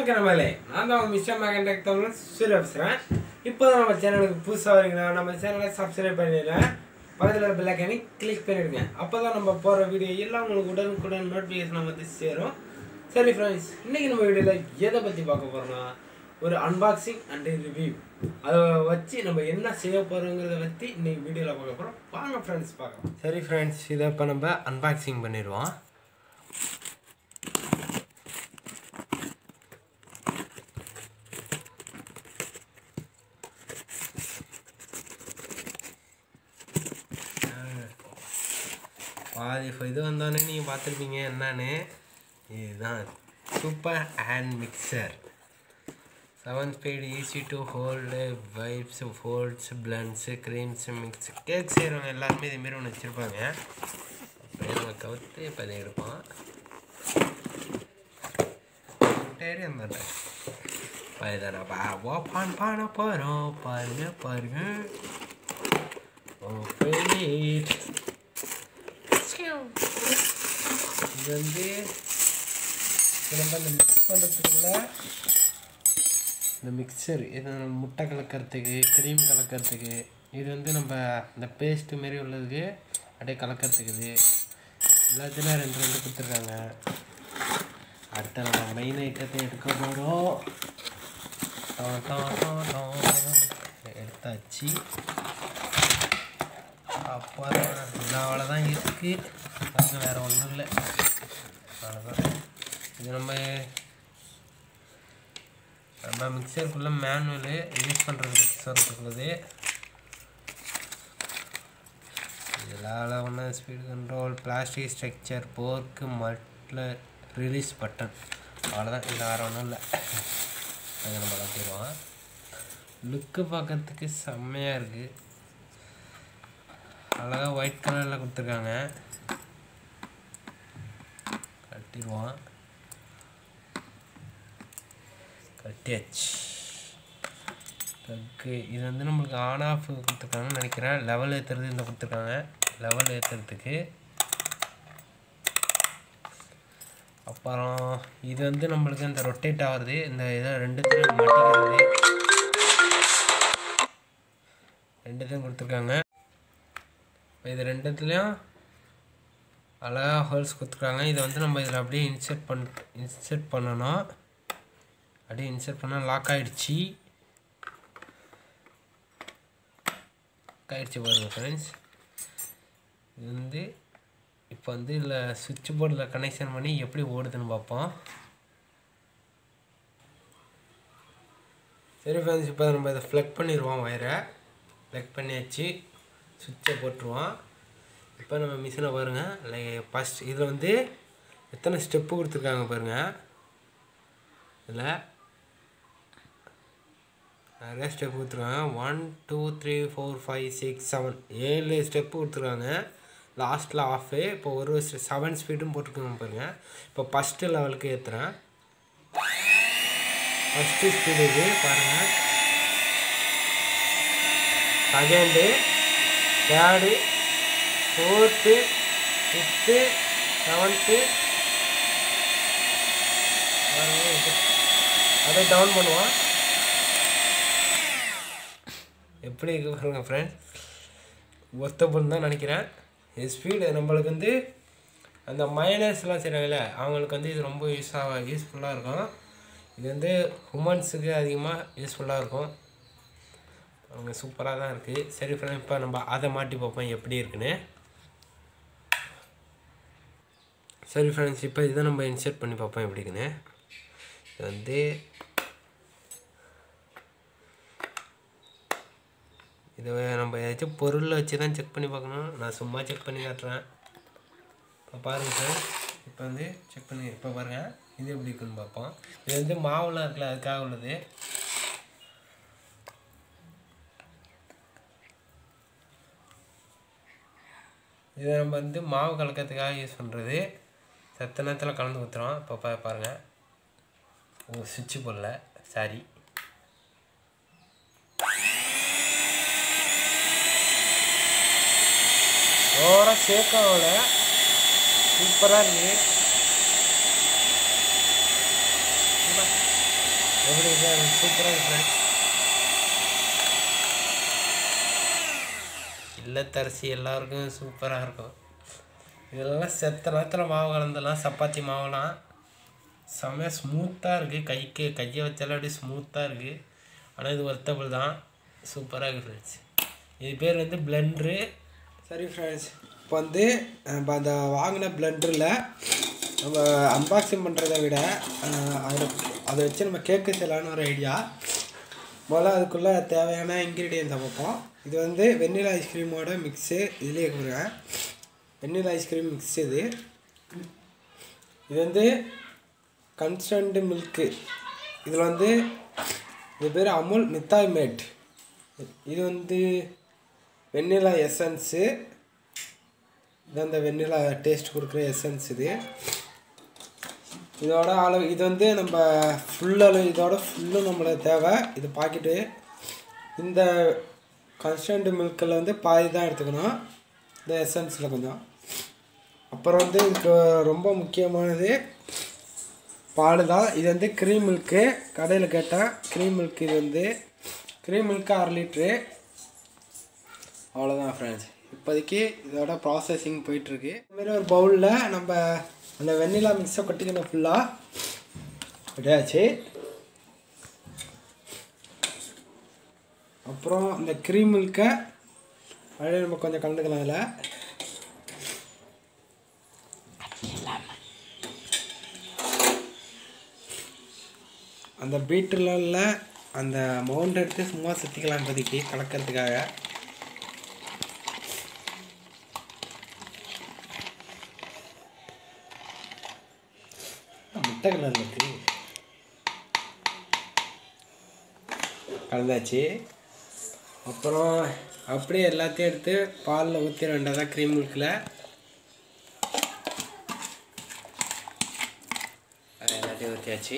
வணக்கம் மேலே நான் தான் உங்கள் மிஸ்டர் மேகன்டெக் தமிழ் சூரிய பேசுகிறேன் இப்போ தான் நம்ம சேனலுக்கு புதுசாக வரீங்கன்னா நம்ம சேனலை சப்ஸ்கிரைப் பண்ணிடுறேன் பக்கத்தில் இருக்க பெல்லைக்கானி கிளிக் பண்ணிடுங்க அப்போ தான் நம்ம போகிற வீடியோ எல்லாம் உங்களுக்கு உடனுக்குடன் நோட்டிஃபிகேஷன் வந்து சேரும் சரி ஃப்ரெண்ட்ஸ் இன்றைக்கி நம்ம வீடியோவில் எதை பற்றி பார்க்க போகிறோம்னா ஒரு அன்பாக்சிங் அண்ட் ரிவ்யூ அதை வச்சு நம்ம என்ன செய்ய போகிறோங்கிறத பற்றி இன்னைக்கு வீடியோவில் பார்க்க போகிறோம் வாங்க ஃப்ரெண்ட்ஸ் பார்க்கலாம் சரி ஃப்ரெண்ட்ஸ் இதை இப்போ நம்ம அன்பாக்சிங் பண்ணிடுவோம் பாதி இது வந்தோடனே நீங்கள் பார்த்துருப்பீங்க என்னன்னு இதுதான் super hand mixer seven speed easy to hold whips folds blends creams mix cake செய்கிறவங்க எல்லாருமே இதேமாரி ஒன்று வச்சுருப்பாங்க அப்படியே நம்ம கவுத்து இப்போ அதை எடுப்போம் சரி அந்த இப்போ இதை நம்ம ஓப்பன் பண்ண போகிறோம் பாருங்க பாருங்க ஓப்பன் இட் இது வந்து இது நம்ம இந்த மிக்ஸ் பண்ணுறதுக்குள்ள இந்த மிக்சர் இது நம்ம முட்டை கலக்கிறதுக்கு க்ரீம் கலக்கிறதுக்கு இது வந்து நம்ம இந்த பேஸ்ட்டு மாரி உள்ளதுக்கு அப்படியே கலக்கிறதுக்கு இது எல்லாத்துலேயும் ரெண்டு ரெண்டு கொடுத்துருக்காங்க அடுத்து நம்ம மெயின் ஐட்டத்தை எடுக்க போகிறோம் எடுத்தாச்சு அப்புறம் இந்த அவ்வளோதான் இருக்குது அங்கே வேறு ஒன்றும் இல்லை அவ்வளோதான் இது நம்ம நம்ம மிக்சருக்குள்ளே மேனுவலு யூஸ் பண்ணுறதுக்கு மிக்சருக்குள்ளது இதில் ஒன்று ஸ்பீட் கண்ட்ரோல் பிளாஸ்டிக் ஸ்ட்ரக்சர் போர்க்கு மட்டில் ரிலீஸ் பட்டன் அவ்வளோதான் இது வேறு ஒன்றும் இல்லை அதை நம்ம கட்டிடுவோம் லுக்கு பார்க்கறதுக்கு செம்மையாக இருக்குது அழகாக ஒயிட் கலரில் கொடுத்துருக்காங்க கட்டிடுவோம் கட்டியாச்சு ப்ளக்கு இது வந்து நம்மளுக்கு ஆன் ஆஃப் கொடுத்துருக்காங்கன்னு நினைக்கிறேன் லெவல் ஏற்றுறது இந்த கொடுத்துருக்காங்க லெவல் ஏற்றுறதுக்கு அப்புறம் இது வந்து நம்மளுக்கு இந்த ரொட்டேட் ஆகுறது இந்த இதை ரெண்டுத்தையும் மாட்டிக்கிறது ரெண்டுத்தையும் கொடுத்துருக்காங்க இது ரெண்டுத்துலேயும் அழகாக ஹோல்ஸ் கொடுத்துருக்காங்க இதை வந்து நம்ம இதில் அப்படியே இன்சர்ட் பண் இன்சர்ட் பண்ணணும் அப்படியே இன்சர்ட் பண்ணால் லாக் ஆகிடுச்சி ஆகிடுச்சு பாருங்கள் ஃப்ரெண்ட்ஸ் இது வந்து இப்போ வந்து இதில் சுவிட்ச் போர்டில் கனெக்ஷன் பண்ணி எப்படி ஓடுதுன்னு பார்ப்போம் சரி ஃப்ரெண்ட்ஸ் இப்போ நம்ம இதை ஃப்ளக் பண்ணிடுவோம் வயரை ஃப்ளக் பண்ணியாச்சு சுவிட்சை போட்டுருவோம் இப்போ நம்ம மிஷினை பாருங்கள் லைக் ஃபஸ்ட் இதில் வந்து எத்தனை ஸ்டெப்பு கொடுத்துருக்காங்க பாருங்கள் இதில் நிறைய ஸ்டெப் கொடுத்துருக்காங்க one two three four five six seven ஏழு ஸ்டெப்பு கொடுத்துருக்காங்க லாஸ்ட்டில் ஆஃபு இப்போ ஒரு செவன் ஸ்பீடும் போட்டுருக்காங்க பாருங்கள் இப்போ ஃபஸ்ட்டு லெவலுக்கு ஏற்றுறேன் ஃபஸ்ட்டு ஸ்பீடு இது பாருங்கள் second third fourth fifth seventh அதை டவுன் பண்ணுவோம் எப்படி இருக்கு பாருங்க ஃப்ரெண்ட் ஒர்த்தபுள் தான் நினைக்கிறேன் இது ஸ்பீடு நம்மளுக்கு வந்து அந்த மைனர்ஸ்லாம் செய்கிறாங்கல்ல அவங்களுக்கு வந்து இது ரொம்ப யூஸாக யூஸ்ஃபுல்லாக இருக்கும் இது வந்து உமன்ஸுக்கு அதிகமாக யூஸ்ஃபுல்லாக இருக்கும் அவங்க சூப்பராக தான் இருக்குது சரி ஃப்ரெண்ட் இப்போ நம்ம அதை மாட்டி பார்ப்போம் எப்படி இருக்குன்னு சரி ஃப்ரெண்ட்ஸ் இப்போ இதை நம்ம இன்சர்ட் பண்ணி பார்ப்போம் எப்படி இருக்குன்னு இது வந்து இதை நம்ம ஏதாச்சும் பொருளில் வச்சு தான் செக் பண்ணி பார்க்கணும் நான் சும்மா செக் பண்ணி காட்டுறேன் இப்போ பாருங்கள் சார் இப்போ வந்து செக் பண்ணி இப்போ பாருங்கள் இது எப்படி இருக்குன்னு பார்ப்போம் இது வந்து மாவுலாம் இருக்குல்ல அதுக்காக உள்ளது இதை நம்ம வந்து மாவு கலக்கிறதுக்காக யூஸ் பண்ணுறது சத்த நேரத்தில் கலந்து ஊற்றுறோம் இப்போ பா பாருங்கள் ஓ சுவிட்சு போடல சாரி ஓவராக சேர்க்க ஆகல சூப்பராக இருக்குது எப்படி இருக்கு சூப்பராக இருக்கு friends. இல்லத்தரசி எல்லாருக்கும் சூப்பராக இருக்கும் இதெல்லாம் செத்த நேரத்தில் மாவு கலந்தெல்லாம் சப்பாத்தி மாவுலாம் செம்மையாக ஸ்மூத்தாக இருக்குது கைக்கு கையை வச்சாலும் அப்படியே ஸ்மூத்தாக இருக்குது ஆனால் இது ஒர்த்தபிள் தான் சூப்பராக இருக்குது ஃப்ரெண்ட்ஸ் இது பேர் வந்து பிளெண்ட்ரு சரி ஃப்ரெண்ட்ஸ் இப்போ வந்து நம்ம அந்த வாங்கின பிளெண்டரில் நம்ம அன்பாக்சிங் பண்ணுறதை விட அதில் அதை வச்சு நம்ம கேக்கு செய்யலான்னு ஒரு ஐடியா முதல்ல அதுக்குள்ளே தேவையான இன்க்ரீடியன்ஸை பார்ப்போம் இது வந்து வெண்ணிலா ஐஸ்கிரீமோட மிக்ஸு இதுலேயே கொடுங்க வெண்ணிலா ஐஸ்கிரீம் மிக்ஸ் இது இது வந்து கன்ஸ்டன்ட் மில்க்கு இதில் வந்து இது பேர் அமுல் மித்தாய் மேட் இது வந்து வெண்ணிலா எசன்ஸு இது அந்த வெண்ணிலா டேஸ்ட் கொடுக்குற எசன்ஸ் இது இதோட அளவு இது வந்து நம்ம ஃபுல் அளவு இதோட ஃபுல்லும் நம்மளுக்கு தேவை இது பாக்கெட்டு இந்த கன்ஸ்டன்ட் மில்கில் வந்து பாதி தான் எடுத்துக்கணும் இந்த எசன்ஸில் கொஞ்சம் அப்புறம் வந்து இதுக்கு ரொம்ப முக்கியமானது பால் தான் இது வந்து க்ரீம் மில்க்கு கடையில் கேட்டேன் க்ரீம் மில்க் இது வந்து க்ரீம் மில்க்கு அரை லிட்ரு அவ்வளோதான் ஃப்ரெண்ட்ஸ் இப்போதைக்கு இதோட ப்ராசஸிங் போயிட்டுருக்கு இதுமாரி ஒரு பவுலில் நம்ம அந்த வெண்ணிலா மிக்ஸை கொட்டிக்கணும் ஃபுல்லாக ரெடியாச்சு அப்புறம் இந்த க்ரீம் மில்கை அப்படியே நம்ம கொஞ்சம் கலந்துக்கலாம் அதில் அந்த பீட்டரில் அந்த மவுண்ட் எடுத்து சும்மா சுற்றிக்கலாம் இப்போதைக்கு கலக்கிறதுக்காக முட்டை கலர் இருக்கு கலந்தாச்சு அப்புறம் அப்படியே எல்லாத்தையும் எடுத்து பாலில் ஊற்றி ரெண்டாவது க்ரீம் மில்கில் அது எல்லாத்தையும் ஊற்றியாச்சு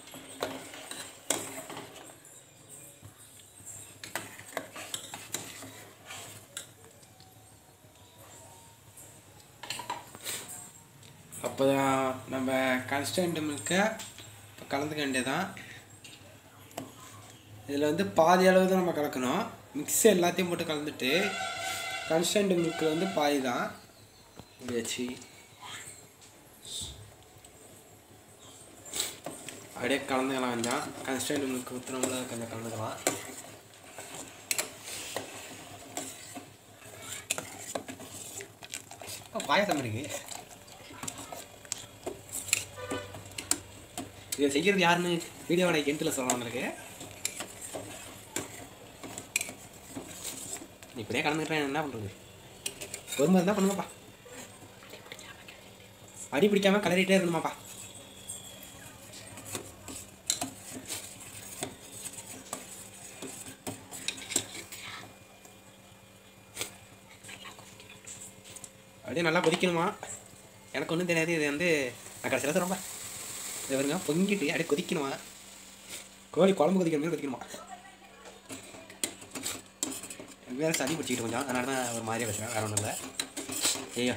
அப்போ தான் நம்ம கன்ஸ்டன்ட் மில்கை கலந்துக்க வேண்டியதான் இதில் வந்து பாதி அளவு தான் நம்ம கலக்கணும் மிக்ஸி எல்லாத்தையும் போட்டு கலந்துட்டு கன்ஸ்டன்ட் மில்கில் வந்து பாதி தான் வச்சு அப்படியே கலந்துக்கலாம் கொஞ்சம் கன்ஸ்டன்ட் மில்க் ஊற்றுனோம்ல கொஞ்சம் கலந்துக்கலாம் ஓ, பாயாசம் இருக்கு இதை செய்கிறது யாருன்னு வீடியோவோட எண்டில் சொல்லலாம் உங்களுக்கு இப்படியே கலந்துக்கிட்டேன் என்ன பண்ணுறது பொறுமை இருந்தால் பண்ணுங்கப்பா அடி பிடிக்காம கலரிட்டே இருக்கணுமாப்பா அப்படியே நல்லா கொதிக்கணுமா எனக்கு ஒன்றும் தெரியாது இது வந்து நான் கடைசியில் ரொம்ப இது வருங்க பொங்கிட்டு அப்படியே கொதிக்கணுமா கோழி குழம்பு கொதிக்கிற மாதிரி கொதிக்கணுமா எனக்கு வேறு சளி பிடிச்சிக்கிட்டு கொஞ்சம் அதனால தான் ஒரு மாதிரியாக பேசுகிறேன் வேறு ஒன்றும் இல்லை ஐயோ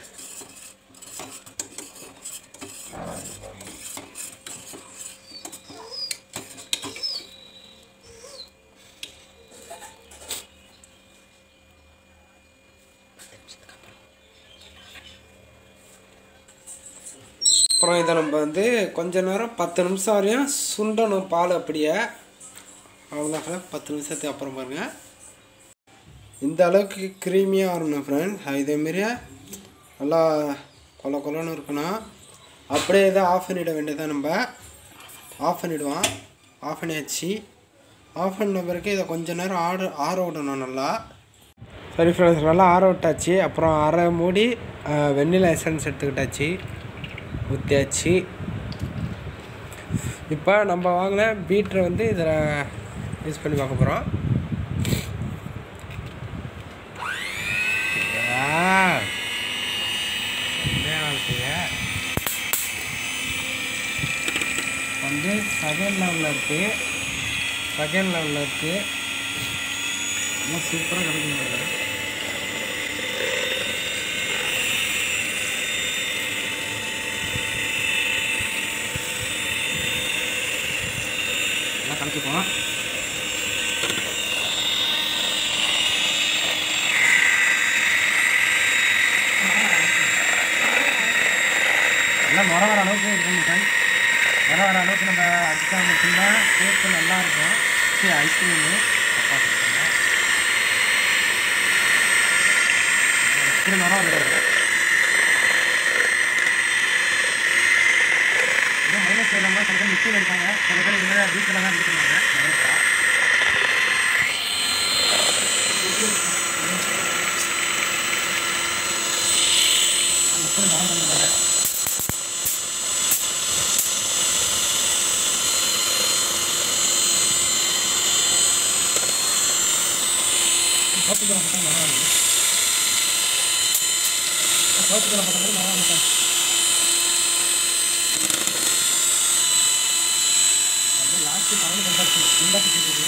அப்புறம் இதை நம்ம வந்து கொஞ்ச நேரம் பத்து நிமிஷம் வரையும் சுண்டணும் பால் அப்படியே அவ்வளோதான் பத்து நிமிஷத்துக்கு அப்புறம் பாருங்கள் இந்த அளவுக்கு க்ரீமியாக வரணும் ஃப்ரெண்ட் இதேமாரி நல்லா கொல கொலன்னு இருக்கணும் அப்படியே இதை ஆஃப் பண்ணிட வேண்டியதான் நம்ம ஆஃப் பண்ணிவிடுவோம் ஆஃப் பண்ணியாச்சு ஆஃப் பண்ண பிறகு இதை கொஞ்ச நேரம் ஆட ஆற விடணும் நல்லா சரி ஃப்ரெண்ட்ஸ் நல்லா ஆற விட்டாச்சு அப்புறம் அரை மூடி வெண்ணிலா எசன்ஸ் எடுத்துக்கிட்டாச்சு ஊற்றியாச்சு இப்போ நம்ம வாங்கின பீட்ரை வந்து இதில் யூஸ் பண்ணி பார்க்க போகிறோம் வந்து செகண்ட் லெவலில் இருக்குது செகண்ட் லெவலில் இருக்குது இன்னும் சூப்பராக கிடைக்கும் நல்லா கலக்கிப்போம் எல்லாம் முறை வர அளவுக்கு இது பண்ணிட்டேன் முறை வர அளவுக்கு நம்ம அடித்தா மட்டும்தான் டேஸ்ட்டு நல்லா இருக்கும் சரி ஐஸ்கிரீமு இப்படி முறை வருது இன்னும் மைனஸ் செய்யலாமா சில பேர் மிக்சியில் இருக்காங்க சில பேர் இதுமாதிரி வீட்டில் தான் எடுத்துக்கிறாங்க மைனஸாக எப்படி மரம் பண்ணுறாங்க சோப்புக்குள்ள பக்கம் மரம் வருது சோப்புக்குள்ள பக்கத்தில் மரம் வருது அப்படியே லாஸ்ட்டு பன்னெண்டு கொண்டாச்சு கொண்டாச்சு இருக்குது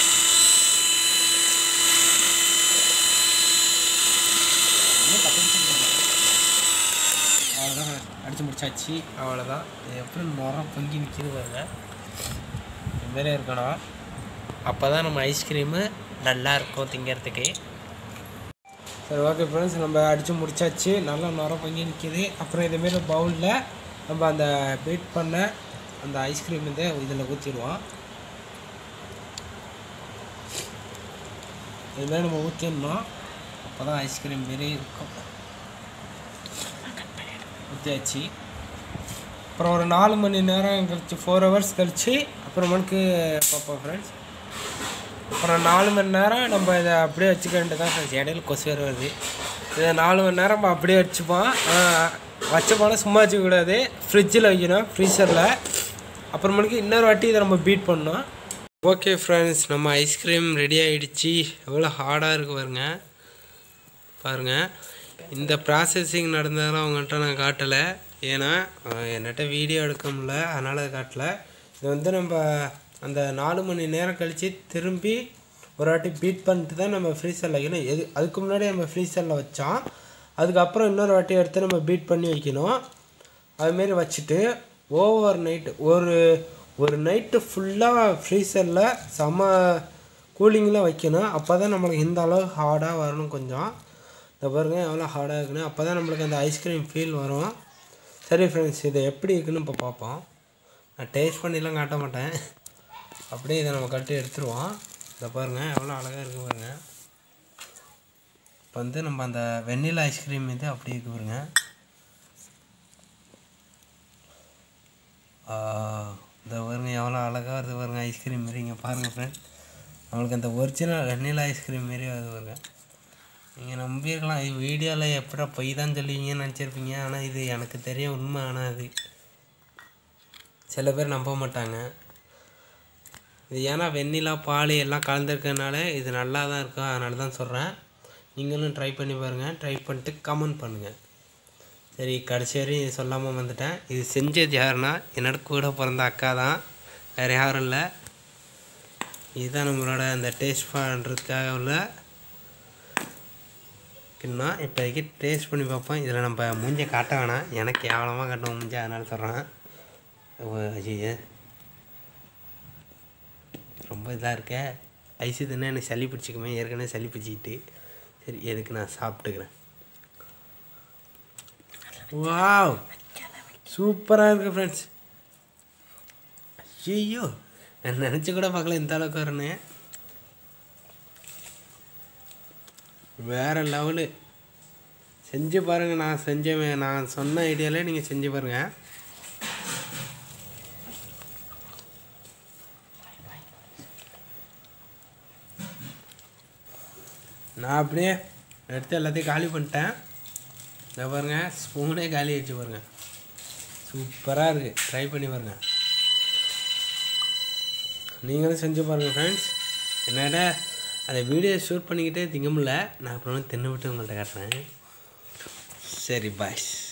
இன்னும் பத்து நிமிஷம் இருக்கு. அவ்வளோதான் அடித்து முடிச்சாச்சு அவ்வளோதான் இது எப்படி நுரம் பொங்கி நிற்கிது பாருங்க இதுமாரி இருக்கணும் அப்போ தான் நம்ம ஐஸ்கிரீமு நல்லா இருக்கும் திங்கிறதுக்கு சரி ஓகே ஃப்ரெண்ட்ஸ் நம்ம அடித்து முடிச்சாச்சு நல்லா நுரம் பொங்கி நிற்கிது அப்புறம் இதேமாரி பவுலில் நம்ம அந்த பீட் பண்ண அந்த ஐஸ்கிரீம் வந்து இதில் ஊற்றிடுவோம் இதுமாரி நம்ம ஊற்றிடணும் அப்போ தான் ஐஸ்கிரீம் மாரி இருக்கும் ஊற்றியாச்சு அப்புறம் ஒரு நாலு மணி நேரம் கழிச்சு ஃபோர் ஹவர்ஸ் கழிச்சு அப்புறமேட்டுக்கு பார்ப்போம் ஃப்ரெண்ட்ஸ் அப்புறம் நாலு மணி நேரம் நம்ம இதை அப்படியே வச்சுக்க வேண்டியதான் ஃப்ரெண்ட்ஸ் இடையில கொசு வேறு வருது இதை நாலு மணி நேரம் நம்ம அப்படியே வச்சுப்போம் வச்சப்போனா சும்மா வச்சுக்கக்கூடாது ஃப்ரிட்ஜில் வைக்கணும் ஃப்ரீசரில் அப்புறமேட்டுக்கு இன்னொரு வாட்டி இதை நம்ம பீட் பண்ணோம் ஓகே ஃப்ரெண்ட்ஸ் நம்ம ஐஸ்கிரீம் ரெடி ஆகிடுச்சு எவ்வளோ ஹார்டாக இருக்கு பாருங்க பாருங்கள் இந்த ப்ராசஸிங் நடந்ததெல்லாம் அவங்கள்ட்ட நான் காட்டலை ஏன்னா அஹ், என்கிட்ட வீடியோ எடுக்க முடியல அதனால் அதை காட்டலை இது வந்து நம்ம அந்த நாலு மணி நேரம் கழித்து திரும்பி ஒரு வாட்டி பீட் பண்ணிட்டு தான் நம்ம ஃப்ரீசரில் வைக்கணும் எது அதுக்கு முன்னாடி நம்ம ஃப்ரீசரில் வச்சோம் அதுக்கப்புறம் இன்னொரு வாட்டி எடுத்து நம்ம பீட் பண்ணி வைக்கணும் அதுமாரி வச்சுட்டு ஓவர் நைட்டு ஒரு ஒரு நைட்டு ஃபுல்லாக ஃப்ரீசரில் செம கூலிங்கில் வைக்கணும் அப்போ தான் நம்மளுக்கு இந்த அளவு ஹார்டாக வரணும் கொஞ்சம் இந்த பாருங்க எவ்வளோ ஹார்டாக இருக்குன்னு அப்போ தான் நம்மளுக்கு அந்த ஐஸ்கிரீம் ஃபீல் வரும் சரி ஃப்ரெண்ட்ஸ் இதை எப்படி இருக்குன்னு இப்போ பார்ப்போம் நான் டேஸ்ட் பண்ணிலாம் காட்ட மாட்டேன் அப்படியே இதை நம்ம கட்டி எடுத்துருவோம் இதை பாருங்கள் எவ்வளோ அழகாக இருக்குது பாருங்கள் இப்போ வந்து நம்ம அந்த வெண்ணிலா ஐஸ்கிரீம் இது அப்படி இருக்கு பாருங்க ஆ, இந்த பாருங்க எவ்வளோ அழகாக வருது பாருங்க ஐஸ்கிரீம் மாரி இங்கே பாருங்கள் ஃப்ரெண்ட் நம்மளுக்கு அந்த ஒரிஜினல் வெண்ணிலா ஐஸ்கிரீம் மாரி வருது பாருங்க நீங்கள் நம்பியிருக்கலாம் இது வீடியோவில் எப்படா பொய் தான் சொல்லுவீங்கன்னு நினச்சிருப்பீங்க ஆனால் இது எனக்கு தெரியும் உண்மை ஆனால் அது சில பேர் நம்ப மாட்டாங்க இது ஏன்னா வெண்ணிலா பால் எல்லாம் கலந்துருக்கறனால இது நல்லா தான் இருக்கும் அதனால தான் சொல்கிறேன் நீங்களும் ட்ரை பண்ணி பாருங்கள் ட்ரை பண்ணிட்டு கமெண்ட் பண்ணுங்கள் சரி கடைசி வரையும் இது சொல்லாமல் வந்துட்டேன் இது செஞ்சது யாருன்னா என்னோட கூட பிறந்த அக்கா தான் வேறு யாரும் இல்லை இதுதான் நம்மளோட அந்த டேஸ்ட் பண்ணுறதுக்காக உள்ள கிண்ணம் இப்போதைக்கு டேஸ்ட் பண்ணி பார்ப்போம் இதில் நம்ம மூஞ்சை காட்ட வேணாம் எனக்கு கேவலமாக காட்டணும் மூஞ்சை அதனால சொல்கிறேன் ஐயோ ரொம்ப இதாக இருக்க ஐஸு தின்னா எனக்கு சளி பிடிச்சிக்குமே ஏற்கனவே சளி பிடிச்சிக்கிட்டு சரி எதுக்கு நான் சாப்பிட்டுக்கிறேன் வாவ் சூப்பராக இருக்கு ஃப்ரெண்ட்ஸ் ஐயோ நான் நினச்சி கூட பார்க்கல இந்த அளவுக்கு வரேன்னு வேறு லெவலு செஞ்சு பாருங்கள் நான் செஞ்ச நான் சொன்ன ஐடியாலே நீங்கள் செஞ்சு பாருங்கள் நான் அப்படியே எடுத்து எல்லாத்தையும் காலி பண்ணிட்டேன் இதை பாருங்க ஸ்பூனே காலி ஆயிடுச்சு பாருங்க சூப்பராக இருக்குது ட்ரை பண்ணி பாருங்க நீங்களும் செஞ்சு பாருங்கள் ஃப்ரெண்ட்ஸ் என்னோட அந்த வீடியோ ஷூட் பண்ணிக்கிட்டே திங்க முடியல நான் அப்புறம் தின்னு விட்டு உங்கள்கிட்ட காட்டுறேன் சரி பாய்ஸ்